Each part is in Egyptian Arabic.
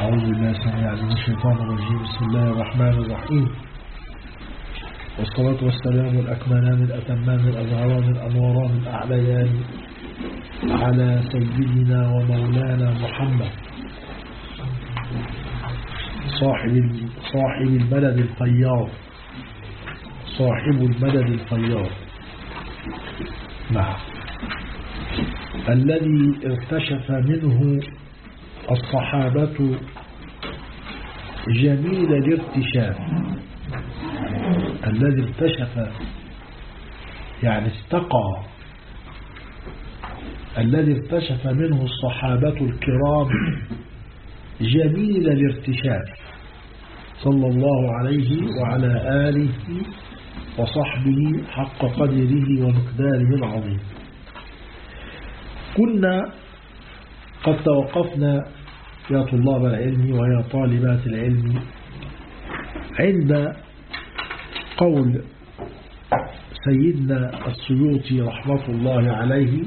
أعوذ بالله السميع العليم من الشيطان الرجيم بسم الله الرحمن الرحيم والصلاة والسلام الأكملان الأتمان الأزهران الأنوران الأعليان على سيدنا ومولانا محمد صاحب صاحب المدد الفياض صاحب المدد الفياض نعم الذي ارتشف منه الصحابة جميل الارتشاف الذي ارتشف يعني استقى الذي ارتشف منه الصحابة الكرام جميل الارتشاف صلى الله عليه وعلى آله وصحبه حق قدره ومقداره العظيم كنا قد توقفنا يا طلاب العلم ويا طالبات العلم عند قول سيدنا السيوطي رحمة الله عليه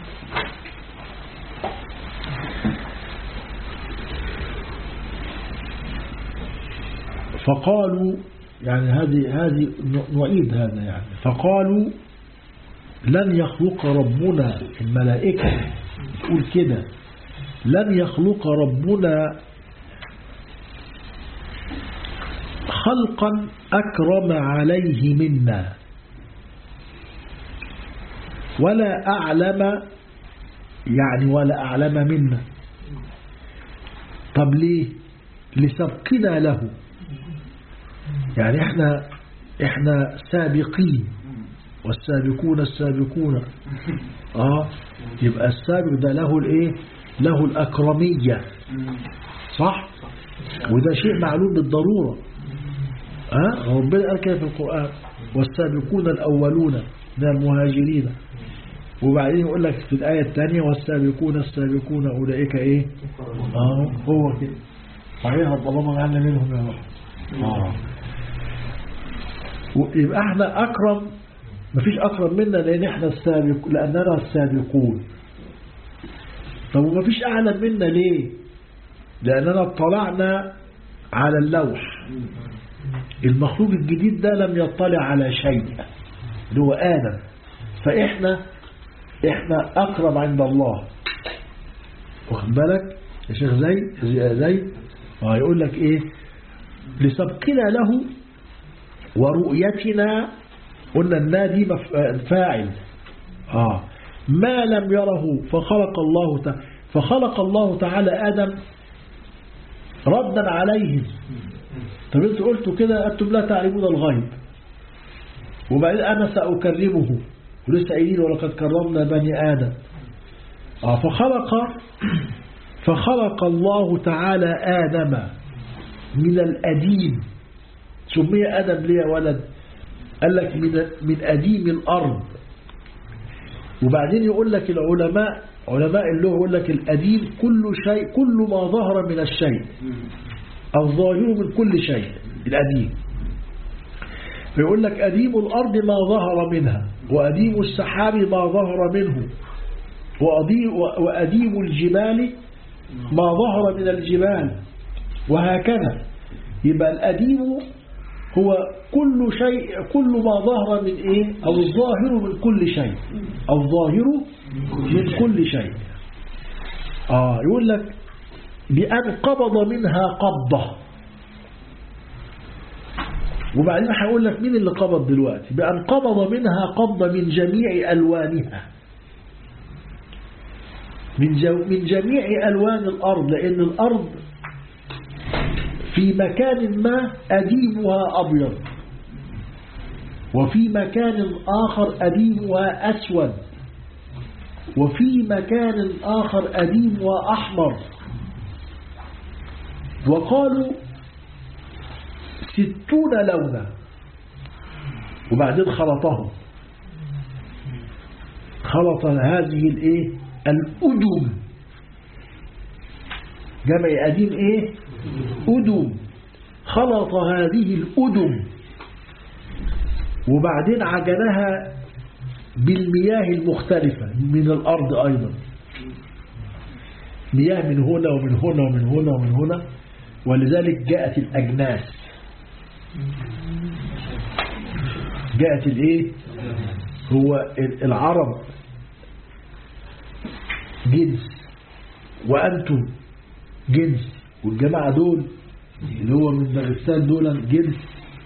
فقالوا يعني هذه هذه نعيد هذا يعني فقالوا لن يخلق ربنا الملائكة تقول كده لن يخلق ربنا خلقا أكرم عليه منا ولا أعلم يعني ولا أعلم منا طب ليه لسبقنا له يعني احنا احنا سابقين والسابقون السابقون اه يبقى السابق ده له الايه له الأكرمية صح وده شيء معلوم بالضرورة ها ربنا قال كده في القرآن والسابقون الأولون من المهاجرين وبعدين يقول لك في الآية الثانية والسابقون السابقون أولئك إيه آه هو كده صحيح طالما معنا منهم يا رب آه يبقى احنا أكرم مفيش أكرم منا لأن احنا السابق لأننا السابقون طب وما فيش أعلم منا ليه لأننا اطلعنا على اللوح المخلوق الجديد ده لم يطلع على شيء اللي هو آدم فإحنا إحنا أقرب عند الله واخد بالك يا شيخ زي زي هيقول لك إيه لسبقنا له ورؤيتنا قلنا النادي فاعل آه ما لم يره فخلق الله تعالى فخلق الله تعالى آدم ردا عليهم طب انتوا قلتوا كده أنتم لا تعلمون الغيب وبعدين أنا سأكرمه ولسه قايلين ولقد كرمنا بني آدم آه فخلق فخلق الله تعالى آدم من الأديم سمي آدم ليه ولد قال لك من, من أديم الأرض وبعدين يقول لك العلماء علماء اللغة يقول لك الأديم كل شيء كل ما ظهر من الشيء الظاهر من كل شيء الأديم فيقول لك أديم الأرض ما ظهر منها وأديم السحاب ما ظهر منه وأديم, وأديم الجبال ما ظهر من الجبال وهكذا يبقى الأديم هو كل شيء كل ما ظهر من ايه او الظاهر من كل شيء الظاهر من كل شيء اه يقول لك بأن قبض منها قبضة وبعدين هيقول لك مين اللي قبض دلوقتي بأن قبض منها قبضة من جميع ألوانها من, جو من جميع ألوان الأرض لأن الأرض في مكان ما أديمها أبيض وفي مكان آخر أديمها أسود وفي مكان آخر أديمها أحمر وقالوا ستون لونا وبعدين خلطهم خلط هذه الايه الأدم جمع أديم ايه أدم خلط هذه الأدم وبعدين عجنها بالمياه المختلفة من الأرض أيضا مياه من هنا ومن هنا ومن هنا ومن هنا ولذلك جاءت الأجناس جاءت الايه هو العرب جنس وأنتم جنس والجماعة دول اللي هو من داغستان دول جنس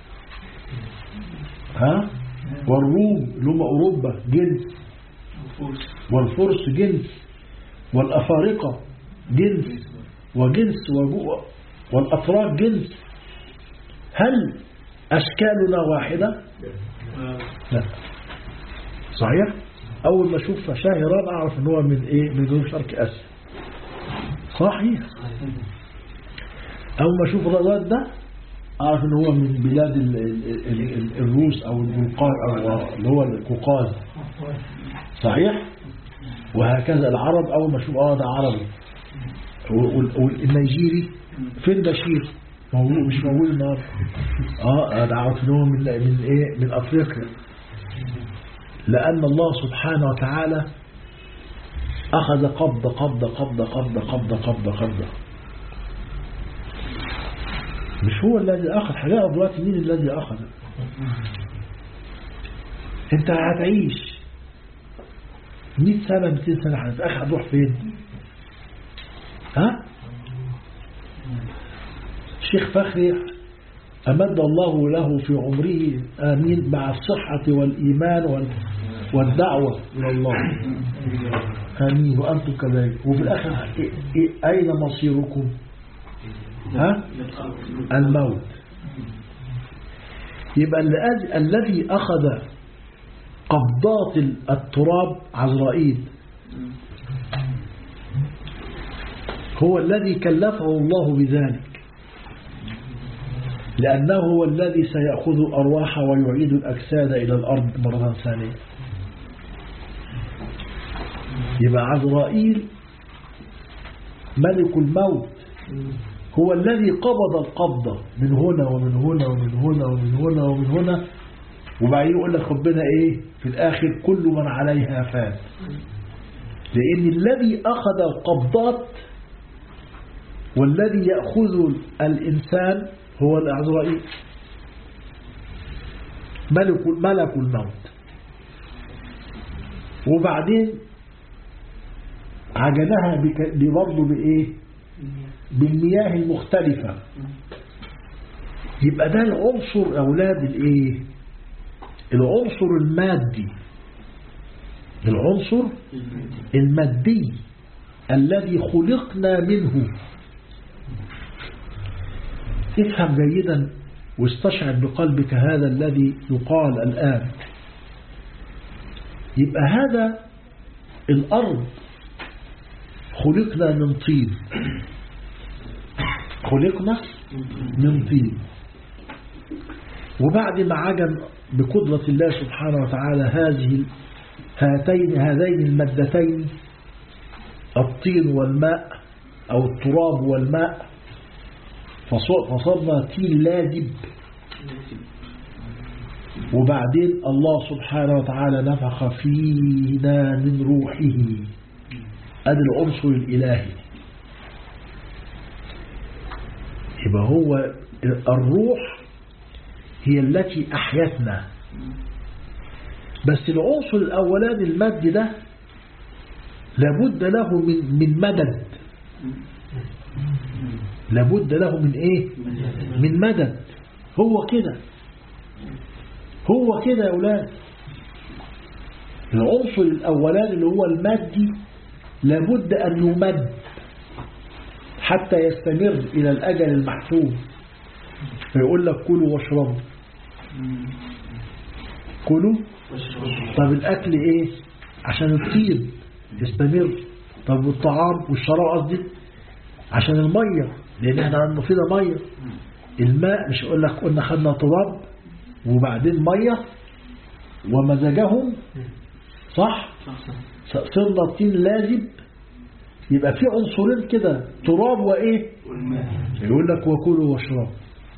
ها والروم اللي هم أوروبا جنس والفرس جنس والأفارقة جنس وجنس وجو- والأتراك جنس هل أشكالنا واحدة؟ لا صحيح؟ أول ما أشوف شاهران أعرف إن هو من إيه؟ من جنوب شرق آسيا صحيح أول ما أشوف الرادات ده أعرف إن هو من بلاد ال ال ال ال الروس أو القوقاز أو اللي هو القوقاز صحيح؟ وهكذا العرب أول ما أشوف آه ده عربي وال- والنيجيري فين بشير موجود مش موجود النهارده اه ده عارف ان هو من من ايه من افريقيا لان الله سبحانه وتعالى اخذ قبضه قبضه قبضه قبضه قبضه قبضه قبضه مش هو الذي اخذ حاجه دلوقتي مين الذي اخذ انت هتعيش 100 سنه 200 سنه في الاخر هتروح فين ها الشيخ فخري أمد الله له في عمره آمين مع الصحة والإيمان وال- والدعوة إلى الله آمين وأنتم كذلك وفي الآخر إيه- إيه- أين مصيركم ها الموت يبقى الذي- الذي أخذ قبضات التراب عزرائيل هو الذي كلفه الله بذلك لأنه هو الذي سيأخذ الأرواح ويعيد الأجساد إلى الأرض مرة ثانية يبقى عزرائيل ملك الموت هو الذي قبض القبضة من هنا ومن هنا ومن هنا ومن هنا ومن هنا وبعدين يقول لك ربنا ايه في الآخر كل من عليها فان لأن الذي أخذ القبضات والذي يأخذ الإنسان هو العزرائيل ملك ملك الموت وبعدين عجنها بك- برضه بإيه بالمياه المختلفة يبقى ده العنصر أولاد الإيه العنصر المادي العنصر المادي الذي خلقنا منه افهم جيدا واستشعر بقلبك هذا الذي يقال الآن يبقى هذا الأرض خلقنا من طين خلقنا من طين وبعد ما عجن بقدرة الله سبحانه وتعالى هذه هاتين هذين المادتين الطين والماء أو التراب والماء فص- فصرنا تين لازب وبعدين الله سبحانه وتعالى نفخ فينا من روحه هذا العنصر الإلهي يبقى هو الروح هي التي أحيتنا بس العنصر الأولاني المادي ده لابد له من من مدد لابد له من ايه من مدد هو كده هو كده يا اولاد العنصر الاولاني اللي هو المادي لابد ان يمد حتى يستمر الى الاجل المحسوب فيقول لك كلوا واشربوا كلوا طب الاكل ايه عشان الطيب يستمر طب والطعام والشراب قصدي عشان الميه لان احنا عندنا فينا ميه الماء مش اقول لك قلنا خدنا تراب وبعدين ميه ومزجهم صح صرنا الطين لازب يبقى في عنصرين كده تراب وايه يقول لك وكلوا واشربوا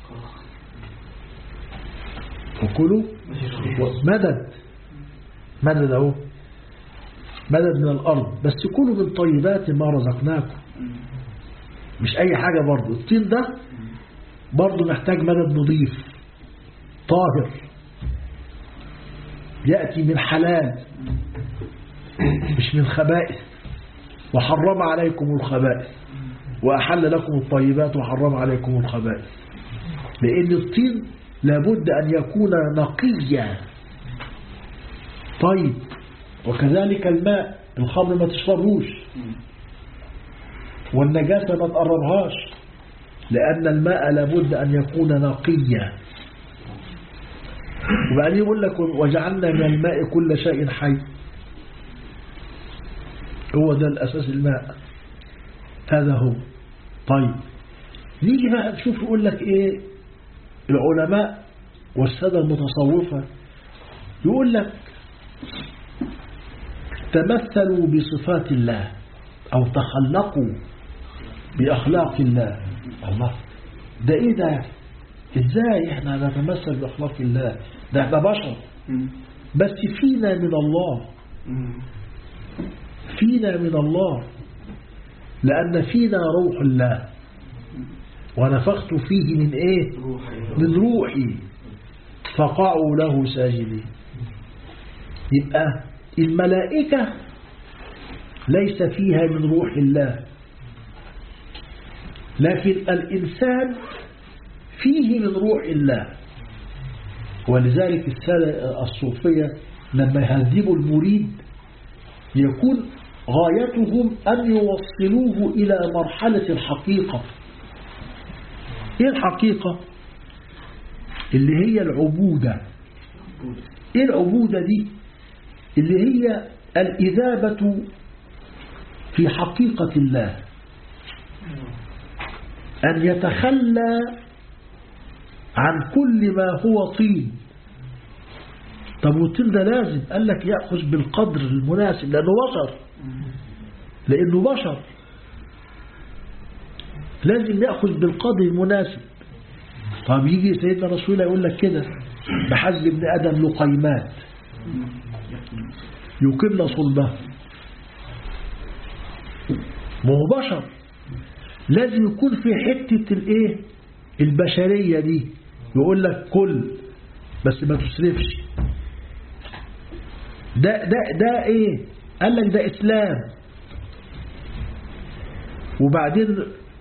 وكلوا مدد مدد اهو مدد من الارض بس كلوا من طيبات ما رزقناكم مش اي حاجة برضو الطين ده برضه نحتاج مدد نظيف طاهر يأتي من حلال مش من خبائث وحرم عليكم الخبائث وأحل لكم الطيبات وحرم عليكم الخبائث لأن الطين لابد أن يكون نقيا طيب وكذلك الماء الخمر ما تشربوش والنجاسة ما تقربهاش لأن الماء لابد أن يكون نقيا وبعدين يقول لك وجعلنا من الماء كل شيء حي هو ده الأساس الماء هذا هو طيب نيجي بقى نشوف يقول لك ايه العلماء والسادة المتصوفة يقول لك تمثلوا بصفات الله أو تخلقوا بأخلاق الله الله ده ايه ده ازاي احنا نتمثل بأخلاق الله ده احنا بشر بس فينا من الله فينا من الله لأن فينا روح الله ونفخت فيه من ايه من روحي فقعوا له ساجدين يبقى الملائكة ليس فيها من روح الله لكن الإنسان فيه من روح الله ولذلك السادة الصوفية لما يهذبوا المريد يكون غايتهم أن يوصلوه إلى مرحلة الحقيقة إيه الحقيقة اللي هي العبودة إيه العبودة دي اللي هي الإذابة في حقيقة الله أن يتخلى عن كل ما هو طين طب والطين ده لازم قال لك يأخذ بالقدر المناسب لأنه بشر لأنه بشر لازم يأخذ بالقدر المناسب طب يجي سيدنا رسول الله يقول لك كده بحسب ابن آدم لقيمات يقمن صلبه ما هو بشر لازم يكون في حتة الايه البشرية دي يقول لك كل بس ما تسرفش ده ده ده ايه قال لك ده اسلام وبعدين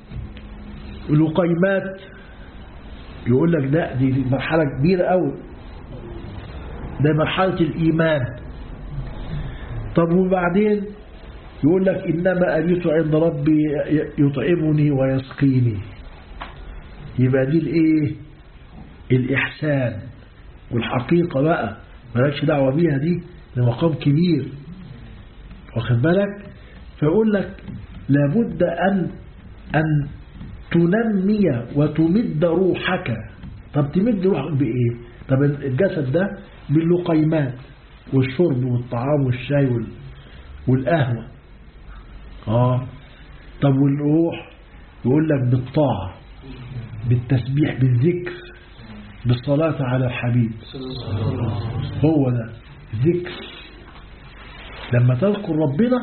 لقيمات يقول لك لا دي دي مرحلة كبيرة قوي ده مرحلة الإيمان طب وبعدين يقول لك إنما أبيت عند ربي يطعمني ويسقيني يبقى دي الإيه الإحسان والحقيقة بقى مالكش دعوة بيها دي لمقام كبير واخد بالك فيقول لك لابد أن أن تنمي وتمد روحك طب تمد روحك بإيه طب الجسد ده باللقيمات والشرب والطعام والشاي وال... والقهوة آه طب والروح يقول لك بالطاعة بالتسبيح بالذكر بالصلاة على الحبيب هو ده ذكر لما تذكر ربنا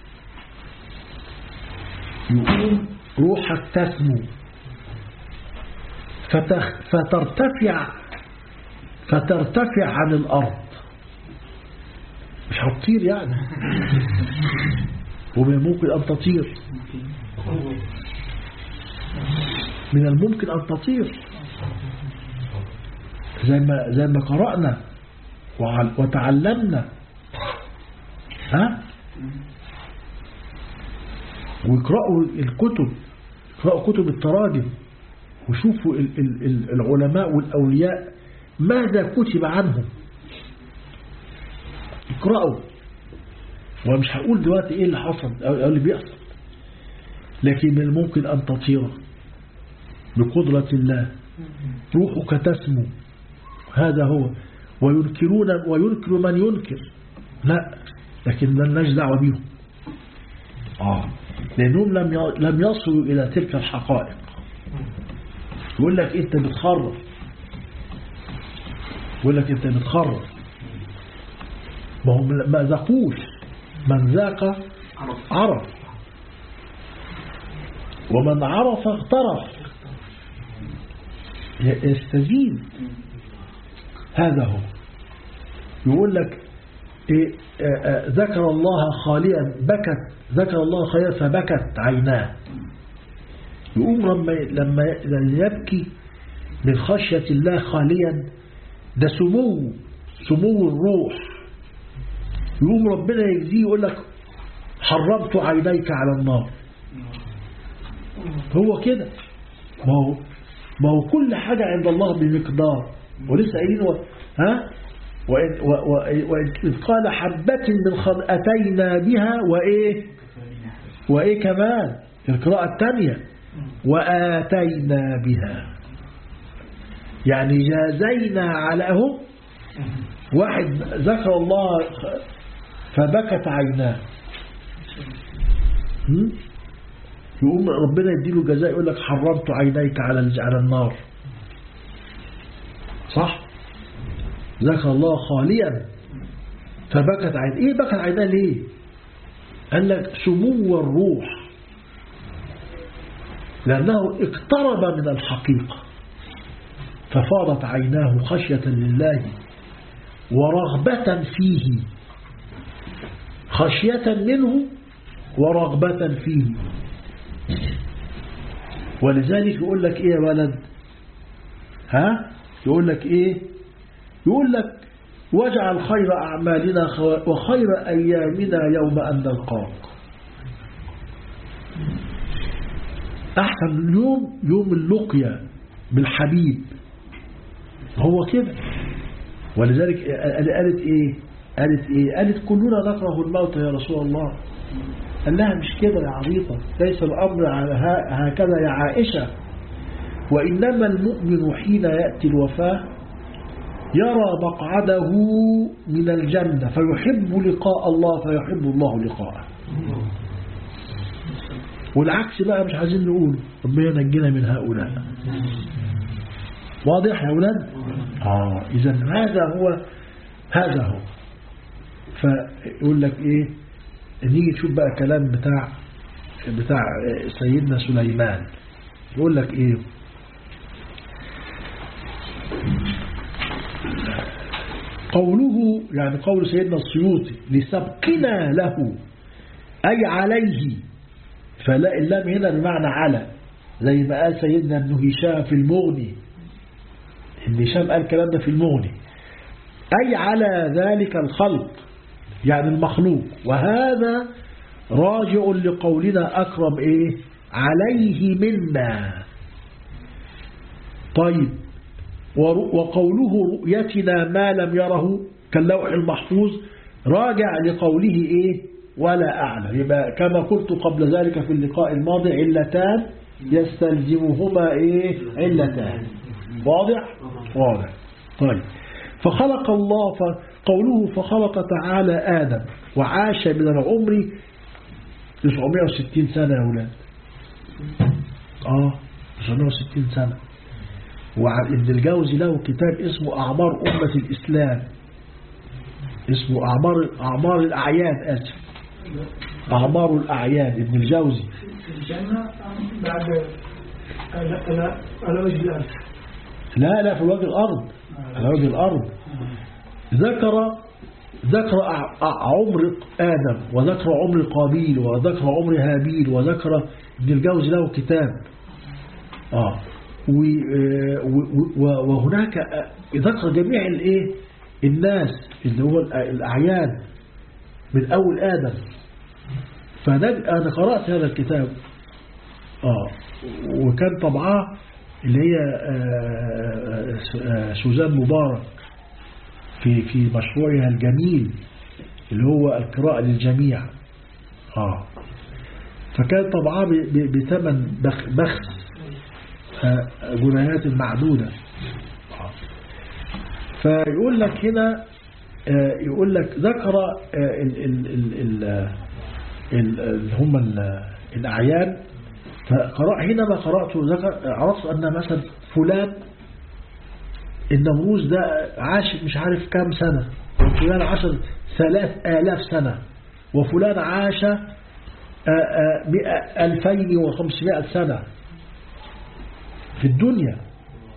يقوم روحك تسمو فتخ فترتفع فترتفع عن الأرض مش هتطير يعني ومن الممكن أن تطير من الممكن أن تطير زي ما زي ما قرأنا وتعلمنا ها ويقرأوا الكتب يقرأوا كتب التراجم وشوفوا ال ال العلماء والأولياء ماذا كتب عنهم اقرأوا ومش هقول دلوقتي ايه اللي حصل او اللي بيحصل لكن من الممكن ان تطير بقدرة الله روحك تسمو هذا هو وينكرون وينكر من ينكر لا لكن ملناش دعوه بيهم اه لانهم لم لم يصلوا الى تلك الحقائق يقول لك انت بتخرف يقول لك انت بتخرف ما هم ما ذاقوش من ذاق عرف ومن عرف اغترف يستزيد هذا هو يقول لك إيه آه، آه، ذكر الله خاليا بكت ذكر الله خاليا فبكت عيناه يقوم لما لما يبكي من خشية الله خاليا ده سمو سمو الروح يقوم ربنا يجزيه يقول لك حرمت عينيك على النار هو كده ما هو ما هو كل حاجة عند الله بمقدار ولسه قايلين و- ها وإن, و- و- وإن قال حبة من خض أتينا بها وإيه وإيه كمان القراءة الثانية وآتينا بها يعني جازينا على أهو واحد ذكر الله فبكت عيناه هم؟ يقوم ربنا يديله جزاء يقول لك حرمت عينيك على الج- على النار صح ذكر الله خاليا فبكت عين ايه بكت عيناه ليه قال لك سمو الروح لأنه اقترب من الحقيقة ففاضت عيناه خشية لله ورغبة فيه خشية منه ورغبة فيه ولذلك يقول لك ايه يا ولد ها يقول لك ايه يقول لك واجعل خير أعمالنا خو- وخير أيامنا يوم أن نلقاك أحسن اليوم يوم اللقيا بالحبيب هو كده ولذلك قالت إيه قالت إيه قالت كلنا نكره الموت يا رسول الله قال لها مش كده يا عبيطة ليس الأمر على ها- هكذا يا عائشة وإنما المؤمن حين يأتي الوفاة يرى مقعده من الجنة فيحب لقاء الله فيحب الله لقاءه والعكس بقى مش عايزين نقول ربنا ينجينا من هؤلاء واضح يا أولاد آه إذا هذا هو هذا هو فيقول لك إيه نيجي نشوف بقى كلام بتاع بتاع سيدنا سليمان يقول لك إيه قوله يعني قول سيدنا السيوطي لسبقنا له أي عليه فلا اللام هنا بمعنى على زي ما قال سيدنا ابن هشام في المغني ابن هشام قال الكلام ده في المغني أي على ذلك الخلق يعني المخلوق وهذا راجع لقولنا أكرم إيه عليه منا طيب ور- وقوله رؤيتنا ما لم يره كاللوح المحفوظ راجع لقوله إيه ولا أعلم يبقى كما قلت قبل ذلك في اللقاء الماضي علتان يستلزمهما إيه علتان واضح واضح طيب فخلق الله قوله فخلق تعالى آدم وعاش من العمر 960 سنة يا أولاد آه 960 سنة وابن الجوزي له كتاب اسمه أعمار أمة الإسلام اسمه أعمار أعمار الأعيان آسف أعمار الأعيان ابن الجوزي في الجنة بعد على على على وجه الأرض لا لا في وجه الأرض على وجه الأرض ذكر ذكر أع- أع- عمر آدم وذكر عمر قابيل وذكر عمر هابيل وذكر ابن الجوزي له كتاب آه و- آه، و- و- وهناك آه، ذكر جميع الايه الناس اللي هو الأ- الأعيان من أول آدم فأنا قرأت هذا الكتاب آه وكان طبعاه اللي هي آه، آه، سوزان مبارك في في مشروعها الجميل اللي هو القراءة للجميع آه فكان طبعاه ب- ب- بثمن بخ- بخس آه، جنيهات معدودة آه. فيقول لك هنا آه، يقول لك ذكر آه، ال- ال- ال- ال- آه، ال- اللي هم ال- الأعيان فقرأ حينما قرأت ذكر عرفت أن مثلا فلان النوروز ده عاش مش عارف كام سنة وفلان عاش ثلاث آلاف سنة وفلان عاش آه، آه، مئة- ألفين وخمسمائة سنة في الدنيا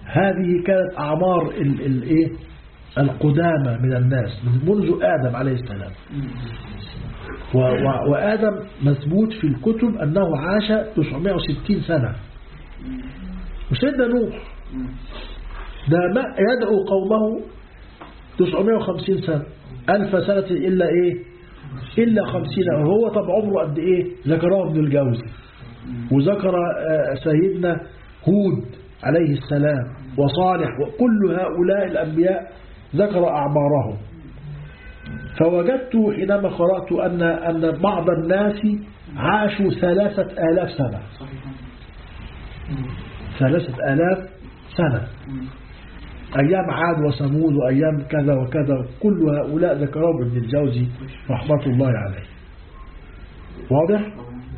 هذه كانت أعمار ال- ال- إيه؟ القدامى من الناس من منذ آدم عليه السلام و- و- وآدم مثبوت في الكتب أنه عاش 960 سنة وسيدنا نوح ده ما يدعو قومه 950 سنة ألف سنة إلا إيه إلا خمسين وهو طب عمره قد إيه ذكره ابن الجوزي وذكر آه، سيدنا هود عليه السلام وصالح وكل هؤلاء الأنبياء ذكر أعمارهم فوجدت حينما قرأت أن أن بعض الناس عاشوا ثلاثة آلاف سنة ثلاثة آلاف سنة أيام عاد وثمود وأيام كذا وكذا كل هؤلاء ذكرهم ابن الجوزي رحمة الله عليه واضح؟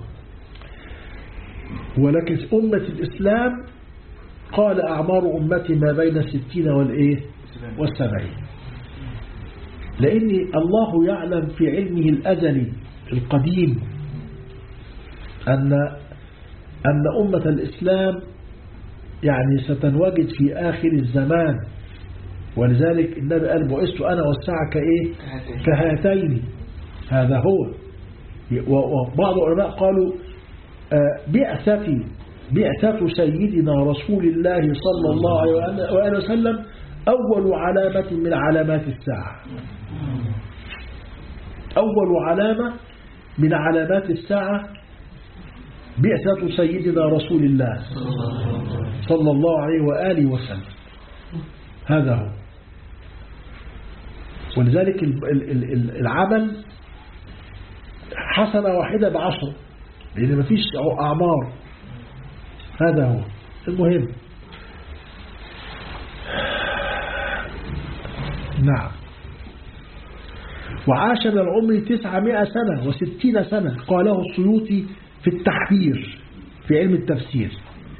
ولكن أمة الإسلام قال أعمار أمتي ما بين الستين والإيه والسبعين لأن الله يعلم في علمه الأزلي القديم أن أن أمة الإسلام يعني ستنوجد في آخر الزمان ولذلك النبي قال بعثت أنا والساعة كإيه كهاتين هذا هو وبعض العلماء قالوا آه، بعثتي بعثة سيدنا رسول الله صلى الله عليه وآله وسلم أول علامة من علامات الساعة أول علامة من علامات الساعة بعثة سيدنا رسول الله صلى الله عليه وآله وسلم هذا هو ولذلك ال- ال- ال- ال- العمل حسنة واحدة بعشر لأن مفيش أعمار هذا هو المهم نعم وعاش من العمر تسعمائة سنة وستين سنة قاله السيوطي في التحرير في علم التفسير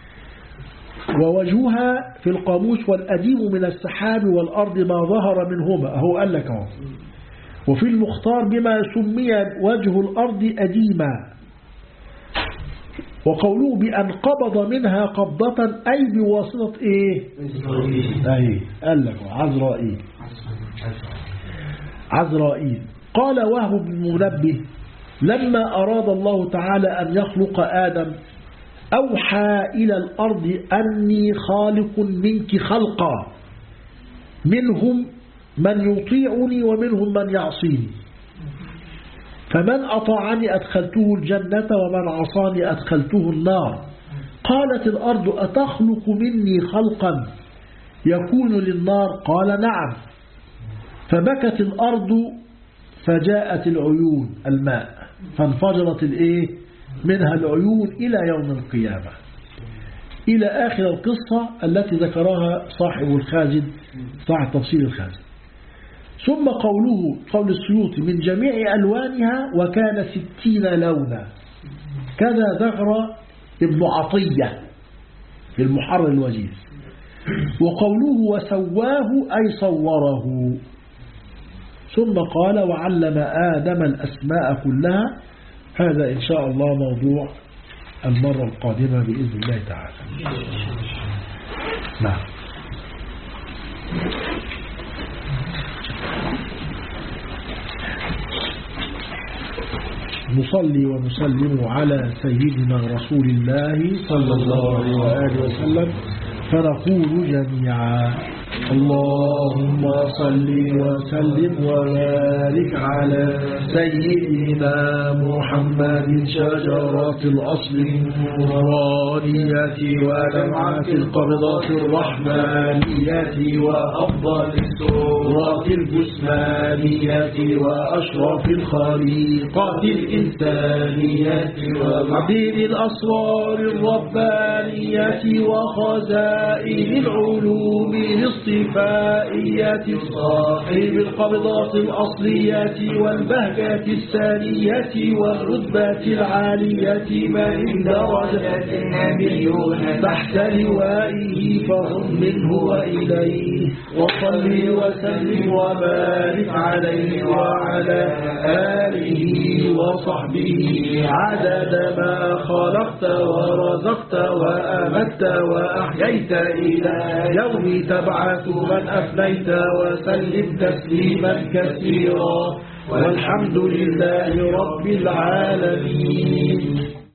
ووجهها في القاموس والأديم من السحاب والأرض ما ظهر منهما هو قال لك اهو وفي المختار بما سمي وجه الأرض أديما وقوله بأن قبض منها قبضة أي بواسطة إيه أي قال لك أهو، عزرائيل عزرائيل قال وهب بن منبه لما أراد الله تعالى أن يخلق آدم أوحى إلى الأرض أني خالق منك خلقا منهم من يطيعني ومنهم من يعصيني فمن أطاعني أدخلته الجنة ومن عصاني أدخلته النار قالت الأرض أتخلق مني خلقا يكون للنار قال نعم فبكت الأرض فجاءت العيون الماء فانفجرت الإيه منها العيون إلى يوم القيامة إلى آخر القصة التي ذكرها صاحب الخازن صاحب تفسير الخازن ثم قوله قول السيوطي من جميع ألوانها وكان ستين لونا كذا ذكر ابن عطية في المحرر الوجيز وقوله وسواه أي صوره ثم قال وعلم آدم الأسماء كلها هذا إن شاء الله موضوع المرة القادمة بإذن الله تعالى نعم نصلي ونسلم على سيدنا رسول الله صلى الله عليه وآله وسلم فنقول جميعا اللهم صل وسلم وبارك على سيدنا محمد شجرة الأصل النورانية ولمعة القبضة الرحمانية وأفضل السورة الجسمانية وأشرف الخليقة الإنسانية ومعدين الأسرار الربانية وخزائن العلوم الاصطفانية الصفائيات صاحب القبضات الأصليات والبهجات الثانية والرتبات العالية من درجات النبيون تحت لوائه فهم منه وإليه وصل وسلم وبارك عليه وعلى آله وصحبه عدد ما خلقت ورزقت وأمت وأحييت إلى يوم تبعث من أفنيت وسلم تسليما كثيرا والحمد لله رب العالمين